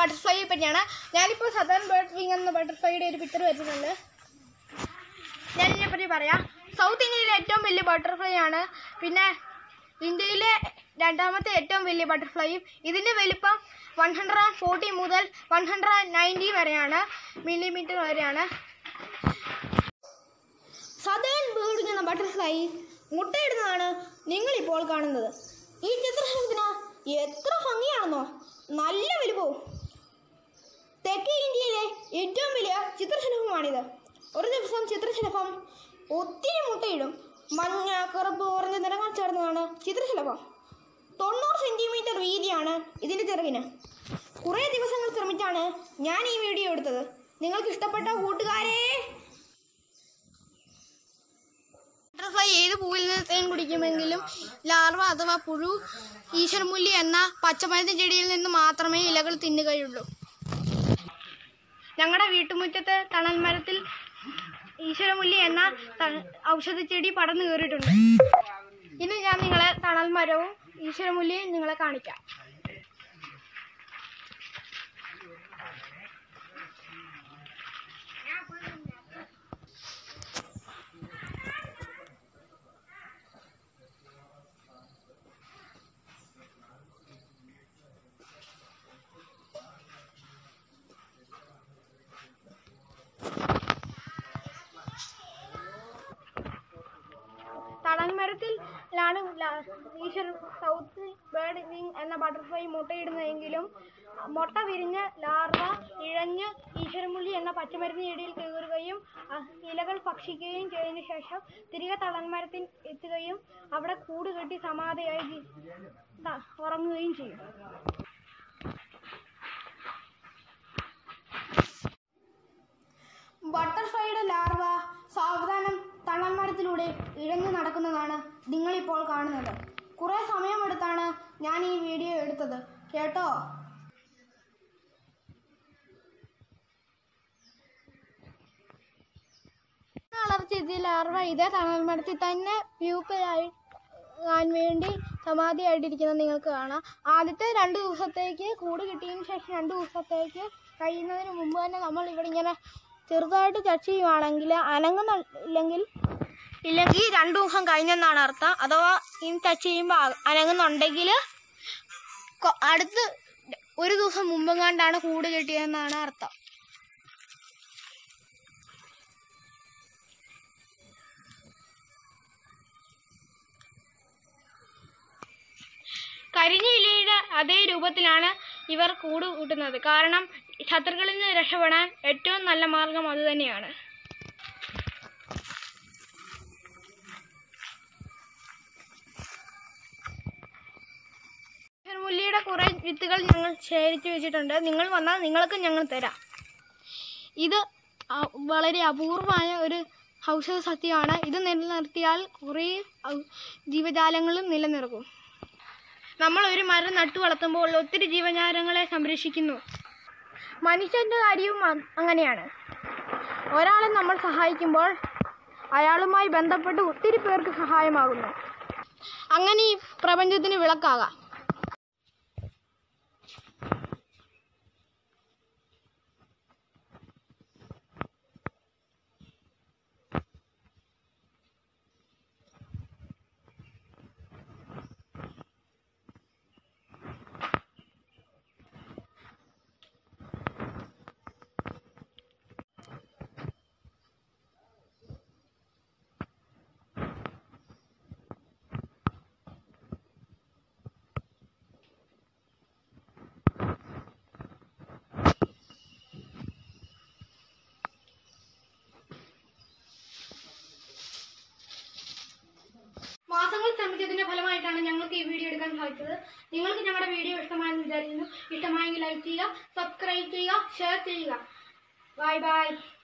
ബട്ടർഫ്ലൈയെ പറ്റിയാണ് ഞാനിപ്പോൾ southern bird wing എന്ന ബട്ടർഫ്ലൈയുടെ ഒരു പിക്ചർ വെച്ചിട്ടുണ്ട് ഞാൻ ഇതിനെപ്പറ്റി പറയാം സൗത്ത് ഇന്ത്യയിലെ ഏറ്റവും വലിയ ബട്ടർഫ്ലൈ ആണ് പിന്നെ ഇന്ത്യയിലെ രണ്ടാമത്തെ ഏറ്റവും വലിയ ബട്ടർഫ്ലൈയും ഇതിൻ്റെ വലിപ്പം വൺ ഹൺഡ്രഡ് ആൻഡ് ഫോർട്ടി മുതൽ വൺ ഹൺഡ്രഡ് ആൻഡ് നയൻറ്റി വരെയാണ് മില്ലിമീറ്റർ വരെയാണ് സദേൺ ബേർഡ് എന്ന ബട്ടർഫ്ലൈ മുട്ടയിടുന്നതാണ് നിങ്ങളിപ്പോൾ കാണുന്നത് ഈ ചിത്രശലഭത്തിന് എത്ര ഭംഗിയാണെന്നോ നല്ല വലുപ്പവും തെക്കേ ഇന്ത്യയിലെ ഏറ്റവും വലിയ ചിത്രശലഭമാണിത് ഒരു ദിവസം ചിത്രശലഭം ഒത്തിരി മുട്ടയിടും മഞ്ഞ കറുപ്പ് ഓറഞ്ച് നിറങ്ങൾ ചേർന്നതാണ് ചിത്രശലഭം തൊണ്ണൂറ് സെൻറ്റിമീറ്റർ വീതിയാണ് ഇതിൻ്റെ ചിറകിന് കുറേ ദിവസങ്ങൾ ശ്രമിച്ചാണ് ഞാൻ ഈ വീഡിയോ എടുത്തത് നിങ്ങൾക്ക് ഇഷ്ടപ്പെട്ട കൂട്ടുകാരെ ബട്ടർഫ്ലൈ ഏത് പൂവിൽ നിന്ന് തേൻ കുടിക്കുമെങ്കിലും ലാർവ അഥവാ പുഴു ഈശ്വരമുല്ലി എന്ന പച്ചമരുന്ന് ചെടിയിൽ നിന്ന് മാത്രമേ ഇലകൾ തിന്നുകയുള്ളൂ ഞങ്ങളുടെ വീട്ടുമുറ്റത്തെ തണൽ മരത്തിൽ ഈശ്വരമുല്ലി എന്ന ത- ഔഷധച്ചെടി പടർന്നു കയറിയിട്ടുണ്ട് ഇനി ഞാൻ നിങ്ങളെ തണൽ മരവും ഈശ്വരമുല്ലിയും നിങ്ങളെ കാണിക്കാം തണൽ മരത്തിലാണ് ല- ഈശ്വര സൗത്ത് ബേർഡ് വിങ് എന്ന ബട്ടർഫ്ലൈ മുട്ടയിടുന്നതെങ്കിലും മുട്ട വിരിഞ്ഞ് ലാർവ ഇഴഞ്ഞ് ഈശ്വരമുള്ളി എന്ന പച്ചമരുന്ന് ചെടിയിൽ കയറുകയും അ- ഇലകൾ ഭക്ഷിക്കുകയും ചെയ്തതിനു ശേഷം തിരികെ തണൽ മരത്തിൽ എത്തുകയും അവിടെ കൂട് കെട്ടി സമാധിയായി ജി- ത- ഉറങ്ങുകയും ചെയ്യും ബട്ടർഫ്ലൈയുടെ ലാർവ സാവധാനം തണൽ മരത്തിലൂടെ ഇഴഞ്ഞു നടക്കുന്നതാണ് നിങ്ങളിപ്പോൾ കാണുന്നത് കുറേ സമയമെടുത്താണ് ഞാൻ ഈ വീഡിയോ എടുത്തത് കേട്ടോ വളർച്ച ഇതിൽ ലാർവ ഇതേ തണൽ മരത്തിൽ തന്നെ പ്യൂപ്പയായി ആൻ വേണ്ടി സമാധിയായിട്ടിരിക്കുന്നത് നിങ്ങൾക്ക് കാണാം ആദ്യത്തെ രണ്ട് ദിവസത്തേക്ക് കൂട് കിട്ടിയതിന് ശേഷം രണ്ട് ദിവസത്തേക്ക് കഴിയുന്നതിന് മുമ്പ് തന്നെ നമ്മൾ ഇവിടെ ഇങ്ങനെ ചെറുതായിട്ട് ടച്ച് ചെയ്യുവാണെങ്കിൽ അനങ്ങുന്നില്ലെങ്കിൽ ഇല്ലെങ്കിൽ രണ്ട് ദിവസം കഴിഞ്ഞെന്നാണ് അർത്ഥം അഥവാ ഈ ടച്ച് ചെയ്യുമ്പോൾ അനങ്ങുന്നുണ്ടെങ്കിൽ കൊ- അടുത്ത് ഒരു ദിവസം മുമ്പെങ്ങാണ്ടാണ് കൂട് കിട്ടിയതെന്നാണ് അർത്ഥം കരിഞ്ഞ ഇലയുടെ അതേ രൂപത്തിലാണ് ഇവർ കൂട് കൂട്ടുന്നത് കാരണം ശത്രുക്കളിൽ നിന്ന് രക്ഷപ്പെടാൻ ഏറ്റവും നല്ല മാർഗം അതുതന്നെയാണ് മുല്ലിയുടെ കുറേ വിത്തുകൾ ഞങ്ങൾ ശേഖരിച്ചു വെച്ചിട്ടുണ്ട് നിങ്ങൾ വന്നാൽ നിങ്ങൾക്ക് ഞങ്ങൾ തരാം ഇത് അ- വളരെ അപൂർവമായ ഒരു ഔഷധ സത്യമാണ് ഇത് നിലനിർത്തിയാൽ കുറേ ഔ- ജീവജാലങ്ങളും നിലനിർത്തും നമ്മൾ ഒരു മരം നട്ടു വളർത്തുമ്പോൾ ഒത്തിരി ജീവജാലങ്ങളെ സംരക്ഷിക്കുന്നു മനുഷ്യന്റെ കാര്യവും അ- അങ്ങനെയാണ് ഒരാളെ നമ്മൾ സഹായിക്കുമ്പോൾ അയാളുമായി ബന്ധപ്പെട്ട് ഒത്തിരി പേർക്ക് സഹായമാകുന്നു അങ്ങനെ ഈ പ്രപഞ്ചത്തിന് വിളക്കാകാം മാസങ്ങൾ ശ്രമിച്ചതിന്റെ ഫലമായിട്ടാണ് ഞങ്ങൾക്ക് ഈ വീഡിയോ എടുക്കാൻ സാധിച്ചത് നിങ്ങൾക്ക് ഞങ്ങളുടെ വീഡിയോ ഇഷ്ടമായെന്ന് വിചാരിക്കുന്നു ഇഷ്ടമായെങ്കിൽ ലൈക്ക് ചെയ്യുക സബ്സ്ക്രൈബ് ചെയ്യുക ഷെയർ ചെയ്യുക ബൈ ബൈ